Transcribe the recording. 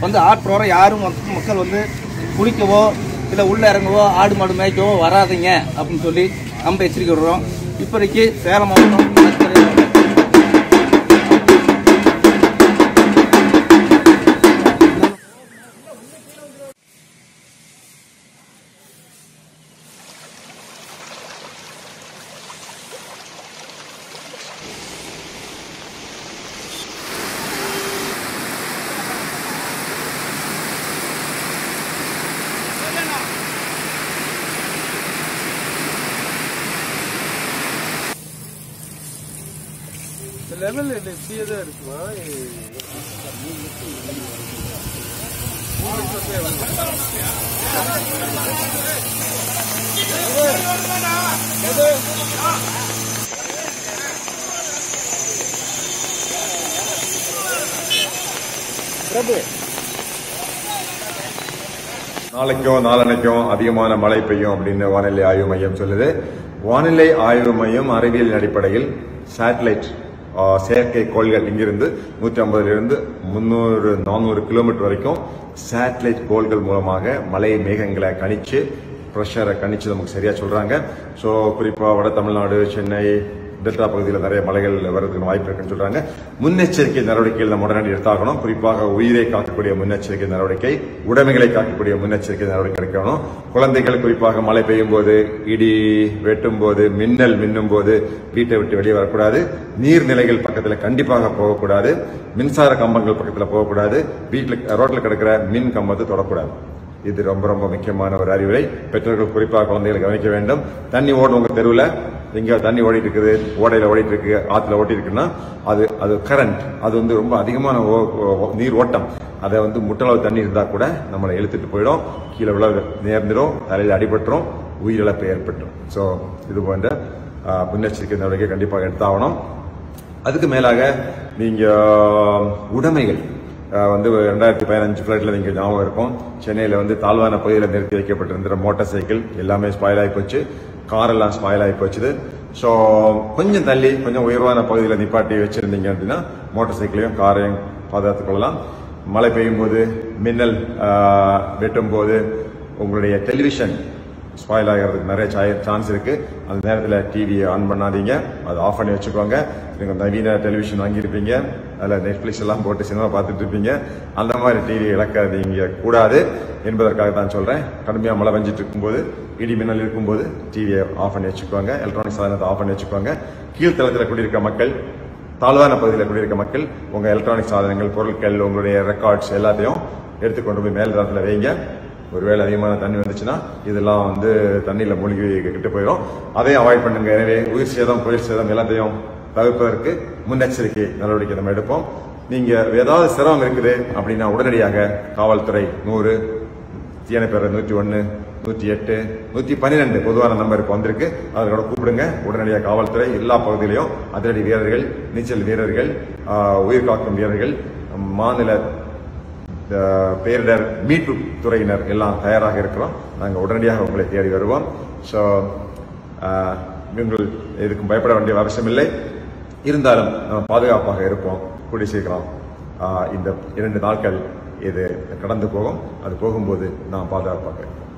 வந்து ஆற்றோரம் யாரும் மக்க- மக்கள் வந்து குளிக்கவோ இல்லை உள்ள இறங்கவோ ஆடு மாடு மேய்க்கவோ வராதீங்க அப்படின்னு சொல்லி நம்ம எச்சரிக்கை விடுறோம் இப்போதைக்கு சேலம் மாவட்டம் கடற்கரை லெவல் எப்படியே தான் இருக்குமா நாளைக்கும் நாளன்னைக்கும் அதிகமான மழை பெய்யும் அப்படின்னு வானிலை ஆய்வு மையம் சொல்லுது வானிலை ஆய்வு மையம் அறிவியல் அடிப்படையில் சேட்டலைட் செயற்கை கோள்கள் இங்கிருந்து நூற்றி ஐம்பதுலேருந்து முந்நூறு நானூறு கிலோமீட்டர் வரைக்கும் சேட்டலைட் கோள்கள் மூலமாக மழை மேகங்களை கணிச்சு ப்ரெஷரை கணிச்சு நமக்கு சரியா சொல்றாங்க ஸோ குறிப்பாக வட தமிழ்நாடு சென்னை டெல்டா பகுதியில் நிறைய மலைகள் வர்றதுக்கு வாய்ப்பு இருக்குன்னு சொல்றாங்க முன்னெச்சரிக்கை நடவடிக்கைகள் நம்ம உடனடி எடுத்தாகணும் குறிப்பாக உயிரை காக்கக்கூடிய முன்னெச்சரிக்கை நடவடிக்கை உடைமைகளை காக்கக்கூடிய முன்னெச்சரிக்கை நடவடிக்கை எடுக்கணும் குழந்தைகள் குறிப்பாக மழை பெய்யும் போது இடி வெட்டும் போது மின்னல் மின்னும் போது வீட்டை விட்டு வெளியே வரக்கூடாது நீர்நிலைகள் பக்கத்தில் கண்டிப்பாக போகக்கூடாது மின்சார கம்பங்கள் பக்கத்தில் போகக்கூடாது வீட்டில் ரோட்டில் கிடக்கிற மின் கம்பத்தை தொடக்கூடாது இது ரொம்ப ரொம்ப முக்கியமான ஒரு அறிவுரை பெற்றோர்கள் குறிப்பாக குழந்தைகளை கவனிக்க வேண்டும் தண்ணி ஓடும் உங்க தெருவில் எங்க தண்ணி ஓடிட்டு இருக்குது ஓடையில ஓடிட்டு இருக்கு ஆத்துல ஓட்டி இருக்குன்னா அது அது கரண்ட் அது வந்து ரொம்ப அதிகமான ஓ- ஓ- நீர் ஓட்டம் அதை வந்து முட்டளவு தண்ணி இருந்தா கூட நம்மளை இழுத்துட்டு போயிடும் கீழே விழ நேர்ந்துடும் தலையில் அடிபட்டுரும் உயிரிழப்பு ஏற்பட்டுரும் ஸோ இது போன்ற ஆஹ், முன்னெச்சரிக்கை நடவடிக்கை கண்டிப்பாக எடுத்தாகணும் அதுக்கு மேலாக நீங்க உடைமைகள் அஹ், வந்து ரெண்டாயிரத்தி பதினஞ்சு ஃபிளைட்ல நீங்க ஞாபகம் இருக்கும் சென்னையில வந்து தாழ்வான பகுதியில் நிறுத்தி வைக்கப்பட்டிருந்த மோட்டார் சைக்கிள் எல்லாமே ஸ்பாயில் ஆகி போச்சு கார் எல்லாம் ஸ்பாயில் ஆகி போச்சுது ஸோ கொஞ்சம் தள்ளி கொஞ்சம் உயர்வான பகுதியில் நிப்பாட்டி வச்சிருந்தீங்க அப்படின்னா மோட்டார் சைக்கிளையும் காரையும் பாதுகாத்துக் கொள்ளலாம் மழை பெய்யும் போது மின்னல் அஹ், வெட்டும் போது உங்களுடைய டெலிவிஷன் ஸ்பாயில் ஆகிறதுக்கு நிறைய சான்ஸ் இருக்கு அந்த நேரத்தில் டிவியை ஆன் பண்ணாதீங்க அதை ஆஃப் பண்ணி வச்சுக்கோங்க நீங்க நவீன டெலிவிஷன் வாங்கியிருப்பீங்க அதில் நெட்ஃபிளிக்ஸ் எல்லாம் போட்டு சினிமா பார்த்துட்டு இருப்பீங்க அந்த மாதிரி டிவி இழக்காதீங்க கூடாது என்பதற்காக தான் சொல்றேன் கடுமையாக மழை பெஞ்சிட்டு இருக்கும்போது இடி மின்னல் இருக்கும்போது டிவியை ஆஃப் பண்ணி வச்சுக்கோங்க எலக்ட்ரானிக் சாதனத்தை ஆஃப் பண்ணி வச்சுக்கோங்க கீழ்த்தளத்தில் குடியிருக்க மக்கள் தாழ்வான பகுதியில் குடியிருக்க மக்கள் உங்க எலக்ட்ரானிக் சாதனங்கள் பொருட்கள் உங்களுடைய ரெக்கார்ட்ஸ் எல்லாத்தையும் எடுத்து கொண்டு போய் மேல் தளத்தில் வைங்க ஒருவேளை அதிகமான தண்ணி வந்துச்சுன்னா இதெல்லாம் வந்து தண்ணியில மூழ்கி கிட்ட போயிடும் அதையும் அவாய்ட் பண்ணுங்க எனவே உயிர் சேதம் பயிர் சேதம் எல்லாத்தையும் தவிர்ப்பதற்கு முன்னெச்சரிக்கை நடவடிக்கை நம்ம எடுப்போம் நீங்க ஏதாவது சிரமம் இருக்குது அப்படின்னா உடனடியாக காவல்துறை நூறு தீயணைப்பேர் நூற்றி ஒன்று நூற்றி எட்டு நூற்றி பன்னிரெண்டு பொதுவான நம்பர் இப்போ வந்திருக்கு அதோட கூப்பிடுங்க உடனடியாக காவல்துறை எல்லா பகுதியிலையும் அதிரடி வீரர்கள் நீச்சல் வீரர்கள் ஆஹ், உயிர் காக்கும் வீரர்கள் மாநில ஆஹ், பேரிடர் மீட்பு துறையினர் எல்லாம் தயாராக இருக்கிறோம் நாங்கள் உடனடியாக உங்களை தேடி வருவோம் ஸோ நீங்கள் இதுக்கும் பயப்பட வேண்டிய அவசியமில்லை இருந்தாலும் நம்ம பாதுகாப்பாக இருப்போம் கூடி சீக்கிரம் ஆஹ், இந்த இரண்டு நாட்கள் இது கடந்து போகும் அது போகும்போது நாம் பாதுகாப்பாக இருப்போம்